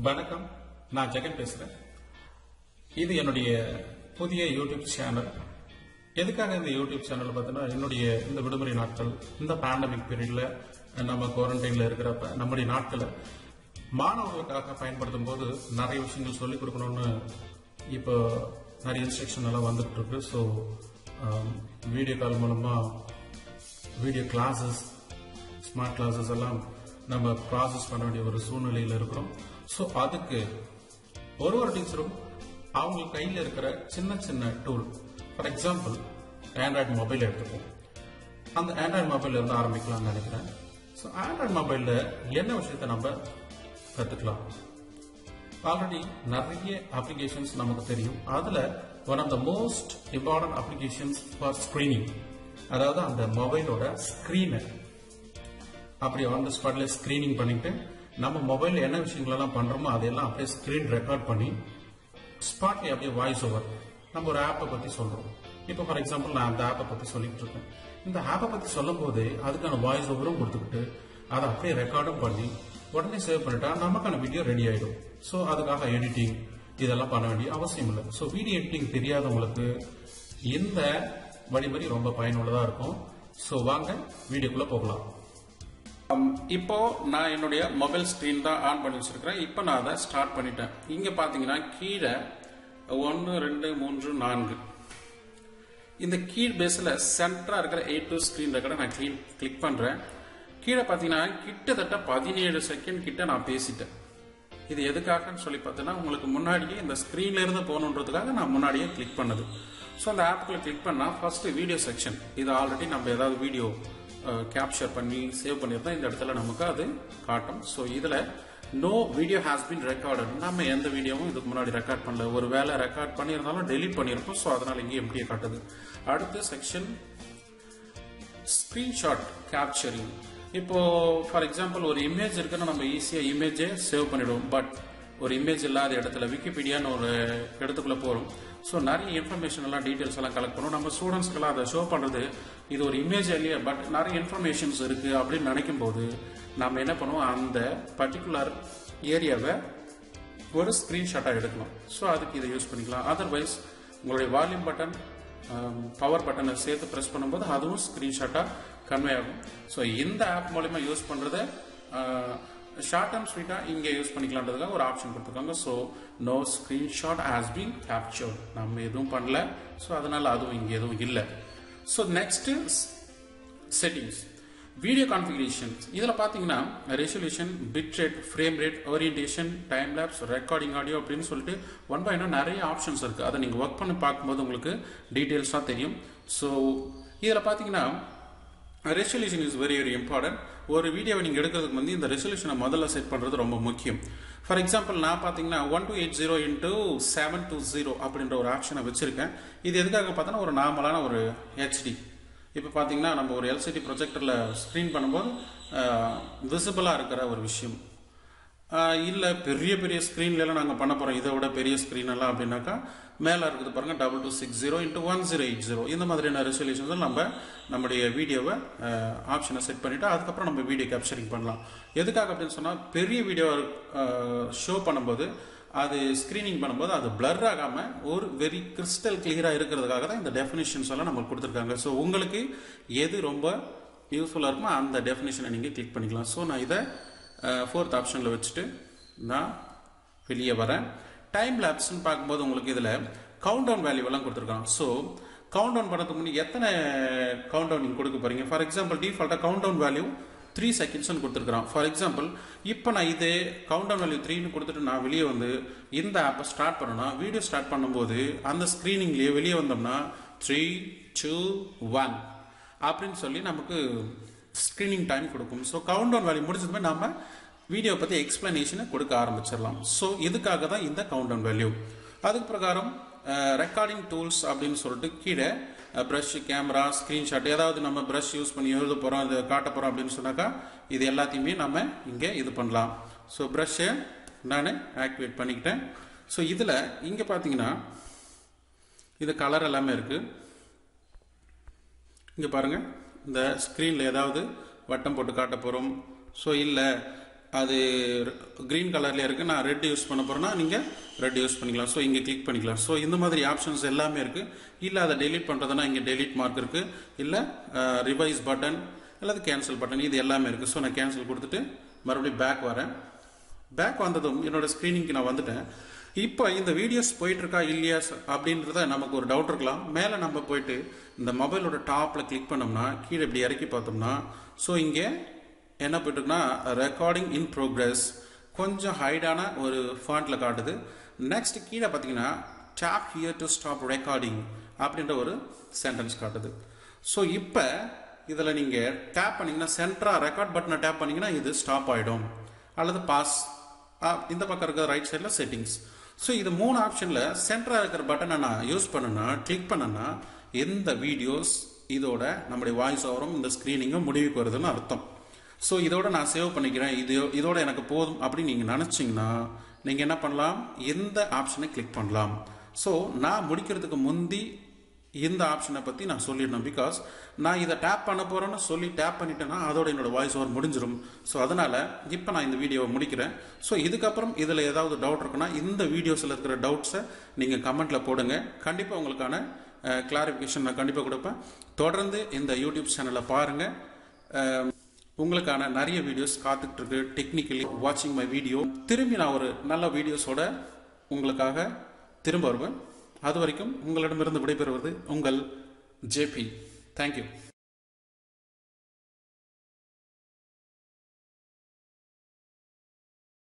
வணக்கம் நான் ஜெகன் பேசுறேன் இது என்னுடைய புதிய யூடியூப் சேனல் எதுக்காக இந்த யூடியூப் சேனல் பார்த்தீங்கன்னா என்னுடைய இந்த விடுமுறை நாட்கள் இந்த பேண்டமிக் பீரியட்ல நம்ம குவாரண்டைன்ல இருக்கிறப்ப நம்முடைய நாட்களை மாணவர்களுக்காக பயன்படுத்தும் போது நிறைய விஷயங்கள் சொல்லிக் கொடுக்கணும்னு இப்போ நிறைய இன்ஸ்ட்ரக்ஷன் எல்லாம் வந்துட்டு இருக்கு ஸோ வீடியோ கால் மூலமா வீடியோ கிளாஸஸ் ஸ்மார்ட் கிளாஸஸ் எல்லாம் நம்ம ப்ராசஸ் பண்ண வேண்டிய ஒரு சூழ்நிலையில் இருக்கிறோம் ஸோ அதுக்கு ஒரு ஒரு டீச்சரும் அவங்க கையில் இருக்கிற சின்ன சின்ன tool for example android mobile எடுத்துப்போம் அந்த ஆண்ட்ராய்டு மொபைல் இருந்து ஆரம்பிக்கலாம்னு நினைக்கிறேன் ஸோ ஆண்ட்ராய்டு மொபைலில் என்ன விஷயத்தை நம்ம கற்றுக்கலாம் ஆல்ரெடி நிறைய அப்ளிகேஷன்ஸ் நமக்கு தெரியும் அதுல one of the most important applications for screening அதாவது அந்த மொபைலோட ஸ்கிரீனை அப்படி ஆன் த ஸ்பாட்ல ஸ்கிரீனிங் பண்ணிட்டு நம்ம மொபைல்ல என்ன விஷயங்கள் எல்லாம் பண்றோமோ அதையெல்லாம் அப்படியே ஸ்கிரீன் ரெக்கார்ட் பண்ணி ஸ்பாட்ல அப்படியே வாய்ஸ் ஓவர் நம்ம ஒரு ஆப்பை பத்தி சொல்றோம் இப்போ ஃபார் எக்ஸாம்பிள் நான் அந்த ஆப்பை பத்தி சொல்லிட்டு இருக்கேன் இந்த ஆப்பை பத்தி சொல்லும் போதே அதுக்கான வாய்ஸ் ஓவரும் கொடுத்துக்கிட்டு அதை அப்படியே ரெக்கார்டும் பண்ணி உடனே சேவ் பண்ணிட்டா நமக்கான வீடியோ ரெடி ஆயிடும் ஸோ அதுக்காக எடிட்டிங் இதெல்லாம் பண்ண வேண்டிய அவசியம் இல்லை ஸோ வீடியோ எடிட்டிங் தெரியாதவங்களுக்கு இந்த வழிமுறை ரொம்ப பயனுள்ளதா இருக்கும் ஸோ வாங்க வீடியோக்குள்ள போகலாம் இப்போ நான் என்னுடைய மொபைல் ஸ்கிரீன் தான் ஆன் பண்ணி வச்சிருக்கிறேன் இப்போ நான் அதை ஸ்டார்ட் பண்ணிட்டேன் இங்க பாத்தீங்கன்னா கீழே ஒன்று ரெண்டு மூன்று நான்கு இந்த கீழ் பேஸ்ல சென்டரா இருக்கிற ஏ டூ ஸ்கிரீன் ரெக்கார்டை நான் கிளீன் கிளிக் பண்றேன் கீழே பாத்தீங்கன்னா கிட்டத்தட்ட பதினேழு செகண்ட் கிட்ட நான் பேசிட்டேன் இது எதுக்காகன்னு சொல்லி பார்த்தீங்கன்னா உங்களுக்கு முன்னாடியே இந்த ஸ்கிரீன்ல இருந்து போகணுன்றதுக்காக நான் முன்னாடியே கிளிக் பண்ணது ஸோ அந்த ஆப்புக்குள்ள கிளிக் பண்ணா ஃபர்ஸ்ட் வீடியோ செக்ஷன் இது ஆல்ரெடி நம்ம ஏதாவது வீடியோ கேப்சர் பண்ணி சேவ் பண்ணியிருந்தா இந்த இடத்துல நமக்கு அது காட்டும் ஸோ இதுல no video has been recorded நம்ம எந்த வீடியோவும் இதுக்கு முன்னாடி ரெக்கார்ட் பண்ணல ஒரு வேலை ரெக்கார்ட் பண்ணியிருந்தாலும் டெலீட் பண்ணியிருப்போம் ஸோ அதனால இங்கே எம்டியை காட்டுது அடுத்த செக்ஷன் ஸ்கிரீன்ஷாட் கேப்சரிங் இப்போ ஃபார் எக்ஸாம்பிள் ஒரு இமேஜ் இருக்குன்னா நம்ம ஈஸியா இமேஜே சேவ் பண்ணிடுவோம் பட் ஒரு இமேஜ் இல்லாத இடத்துல விக்கிபீடியான்னு ஒரு இடத்துக்குள்ள போறோம் ஸோ நிறைய இன்ஃபர்மேஷன் எல்லாம் டீட்டெயில்ஸ் எல்லாம் கலெக்ட் பண்ணுவோம் நம்ம ஸ்டூடெண்ட்ஸ்க்கெல்லாம் அதை ஷோ பண்றது இது ஒரு இமேஜ் இல்லையா பட் நிறைய இன்ஃபர்மேஷன்ஸ் இருக்கு அப்படின்னு நினைக்கும் போது நம்ம என்ன பண்ணுவோம் அந்த பர்டிகுலர் ஏரியாவை ஒரு ஸ்கிரீன்ஷாட்டாக எடுக்கணும் ஸோ அதுக்கு இதை யூஸ் பண்ணிக்கலாம் அதர்வைஸ் உங்களுடைய வால்யூம் பட்டன் பவர் பட்டனை சேர்த்து ப்ரெஸ் பண்ணும்போது அதுவும் ஸ்கிரீன்ஷாட்டாக கன்வே ஆகும் ஸோ இந்த ஆப் மூலயமா யூஸ் பண்ணுறத ஷார்ட் அண்ட் ஸ்வீட்டாக இங்கே யூஸ் பண்ணிக்கலான்றதுக்காக ஒரு ஆப்ஷன் கொடுத்துருக்காங்க so no screenshot has been captured நம்ம எதுவும் பண்ணல ஸோ அதனால அதுவும் இங்கே எதுவும் இல்லை so next settings video configuration இதில் பார்த்தீங்கன்னா resolution bit rate frame rate orientation time lapse recording audio அப்படின்னு சொல்லிட்டு ஒன் பை ஒன் நிறைய ஆப்ஷன்ஸ் இருக்குது அதை நீங்கள் ஒர்க் பண்ணி பார்க்கும்போது உங்களுக்கு டீட்டெயில்ஸாக தெரியும் ஸோ இதில் பார்த்தீங்கன்னா resolution is very very important ஒரு வீடியோவை நீங்கள் எடுக்கிறதுக்கு வந்து இந்த ரெசல்யூஷனை முதல்ல செட் பண்ணுறது ரொம்ப முக்கியம் ஃபார் எக்ஸாம்பிள் நான் பார்த்தீங்கன்னா one two eight zero into seven two zero அப்படின்ற ஒரு ஆப்ஷனை வச்சிருக்கேன் இது எதுக்காக பார்த்தோன்னா ஒரு நார்மலான ஒரு ஹெச்டி இப்போ பார்த்தீங்கன்னா நம்ம ஒரு எல்சிடி ப்ரொஜெக்டரில் ஸ்க்ரீன் பண்ணும்போது விசிபிளாக இருக்கிற ஒரு விஷயம் இல்லை பெரிய பெரிய ஸ்க்ரீன்லாம் நாங்கள் பண்ண போகிறோம் இதை விட பெரிய ஸ்க்ரீன் எல்லாம் அப்படின்னாக்கா மேலே இருக்குது பாருங்கள் double two six zero into one zero eight zero இந்த மாதிரியான ரெசல்யூஷன்ஸ் நம்ம நம்முடைய வீடியோவை ஆப்ஷனை செட் பண்ணிவிட்டு அதுக்கப்புறம் நம்ம வீடியோ கேப்சரிங் பண்ணலாம் எதுக்காக அப்படின்னு சொன்னால் பெரிய வீடியோ ஷோ பண்ணும்போது அது ஸ்க்ரீனிங் பண்ணும்போது அது பிளர் ஆகாமல் ஒரு வெரி கிறிஸ்டல் கிளியராக இருக்கிறதுக்காக தான் இந்த டெஃபினிஷன்ஸ் எல்லாம் நமக்கு கொடுத்துருக்காங்க ஸோ உங்களுக்கு எது ரொம்ப யூஸ்ஃபுல்லாக இருக்குமோ அந்த டெஃபினேஷனை நீங்கள் கிளிக் பண்ணிக்கலாம் ஸோ நான் இதை ஃபோர்த் ஆப்ஷனில் வச்சுட்டு நான் வெளியே வரேன் டைம் லேப்ஸ்னு பார்க்கும்போது உங்களுக்கு இதில் கவுண்ட் டவுன் வேல்யூ எல்லாம் கொடுத்துருக்காங்க ஸோ கவுண்ட் டவுன் பண்ணுறதுக்கு முன்னாடி எத்தனை கவுண்ட் டவுன் நீங்கள் கொடுக்க போறீங்க ஃபார் எக்ஸாம்பிள் டிஃபால்ட்டாக கவுண்ட் டவுன் வேல்யூ த்ரீ செகண்ட்ஸ்னு கொடுத்துருக்குறான் ஃபார் எக்ஸாம்பிள் இப்போ நான் இது கவுண்ட் டவுன் வேல்யூ த்ரீன்னு கொடுத்துட்டு நான் வெளியே வந்து இந்த ஆப்பை ஸ்டார்ட் பண்ணனா வீடியோ ஸ்டார்ட் பண்ணும்போது அந்த ஸ்க்ரீனிங்லேயே வெளியே வந்தோம்னா த்ரீ டூ ஒன் அப்படின்னு சொல்லி நமக்கு ஸ்க்ரீனிங் டைம் கொடுக்கும் ஸோ கவுண்ட் டவுன் வேல்யூ முடிச்சதுமே நாம வீடியோ பற்றி எக்ஸ்பிளனேஷனை கொடுக்க ஆரம்பிச்சிடலாம் ஸோ இதுக்காக தான் இந்த கவுண்ட் டவுன் வேல்யூ அதுக்கு பிரகாரம் ரெக்கார்டிங் டூல்ஸ் அப்படின்னு சொல்லிட்டு கீழே ப்ரஷ் கேமரா ஸ்க்ரீன்ஷாட் ஏதாவது நம்ம ப்ரஷ் யூஸ் பண்ணி எழுத போகிறோம் இது காட்ட போகிறோம் அப்படின்னு சொன்னாக்கா இது எல்லாத்தையுமே நம்ம இங்கே இது பண்ணலாம் ஸோ ப்ரஷ்ஷை நான் ஆக்டிவேட் பண்ணிக்கிட்டேன் ஸோ இதில் இங்கே பார்த்தீங்கன்னா இது கலர் எல்லாமே இருக்குது இங்கே பாருங்கள் இந்த ஸ்க்ரீனில் ஏதாவது வட்டம் போட்டு காட்ட போகிறோம் ஸோ இல்லை அது க்ரீன் கலர்ல இருக்கு நான் ரெட் யூஸ் பண்ண போறேன்னா நீங்க ரெட் யூஸ் பண்ணிக்கலாம் ஸோ இங்க கிளிக் பண்ணிக்கலாம் ஸோ இந்த மாதிரி ஆப்ஷன்ஸ் எல்லாமே இருக்கு இல்ல அதை டெலீட் பண்றதுன்னா இங்க டெலீட் மார்க் இருக்கு இல்ல ரிவைஸ் பட்டன் அல்லது கேன்சல் பட்டன் இது எல்லாமே இருக்கு ஸோ நான் கேன்சல் கொடுத்துட்டு மறுபடியும் பேக் வரேன் பேக் வந்ததும் என்னோட ஸ்க்ரீனிங்க்கு நான் வந்துட்டேன் இப்போ இந்த வீடியோஸ் போயிட்டு இருக்கா இல்லையா ச- அப்படின்றத நமக்கு ஒரு டவுட் இருக்கலாம் மேலே நம்ம போயிட்டு இந்த மொபைலோட டாப்பில் கிளிக் பண்ணோம்னா கீழே இப்படி இறக்கி பார்த்தோம்னா ஸோ இங்கே என்ன போயிட்டுருக்குன்னா ரெக்கார்டிங் இன் ப்ரோக்ரஸ் கொஞ்சம் ஹைடான ஒரு ஃபாண்ட்ல காட்டுது நெக்ஸ்ட் கீழே பார்த்தீங்கன்னா tap here to stop recording அப்படின்ற ஒரு சென்டென்ஸ் காட்டுது ஸோ இப்போ இதில் நீங்கள் டேப் பண்ணீங்கன்னா சென்டரா ரெக்கார்ட் பட்டனை டேப் பண்ணீங்கன்னா இது ஸ்டாப் ஆகிடும் அல்லது பாஸ் இந்த பக்கம் இருக்கிற ரைட் சைடில் செட்டிங்ஸ் ஸோ இது மூணு ஆப்ஷனில் சென்டராக இருக்கிற பட்டனை நான் யூஸ் பண்ணனா கிளிக் பண்ணனா எந்த வீடியோஸ் இதோட நம்முடைய வாய்ஸ் ஓவரும் இந்த ஸ்க்ரீனிங்கும் முடிவுக்கு வருதுன்னு அர்த்தம் ஸோ இதோட நான் சேவ் பண்ணிக்கிறேன் இது இதோட எனக்கு போதும் அப்படின்னு நீங்கள் நினச்சிங்கன்னா நீங்கள் என்ன பண்ணலாம் எந்த ஆப்ஷனை கிளிக் பண்ணலாம் ஸோ நான் முடிக்கிறதுக்கு முந்தி இந்த ஆப்ஷனை பற்றி நான் சொல்லிடணும் பிகாஸ் நான் இதை டேப் பண்ண போகிறேன்னு சொல்லி டேப் பண்ணிட்டேன்னா அதோட என்னோட வாய்ஸ் ஓவர் முடிஞ்சிடும் ஸோ அதனால் இப்போ நான் இந்த வீடியோவை முடிக்கிறேன் ஸோ இதுக்கப்புறம் இதில் ஏதாவது டவுட் இருக்குன்னா இந்த வீடியோஸில் இருக்கிற டவுட்ஸை நீங்கள் கமெண்ட்டில் போடுங்க கண்டிப்பாக உங்களுக்கான கிளாரிஃபிகேஷன் நான் கண்டிப்பாக கொடுப்பேன் தொடர்ந்து இந்த யூடியூப் சேனலை பாருங்கள் உங்களுக்கான நிறைய வீடியோஸ் காத்துக்கிட்டு இருக்கு டெக்னிக்கலி வாட்சிங் மை வீடியோ திரும்பி நான் ஒரு நல்ல வீடியோஸோட உங்களுக்காக திரும்ப வருவேன் அது வரைக்கும் உங்களிடமிருந்து விடைபெறுவது உங்கள் ஜேபி தேங்க்யூ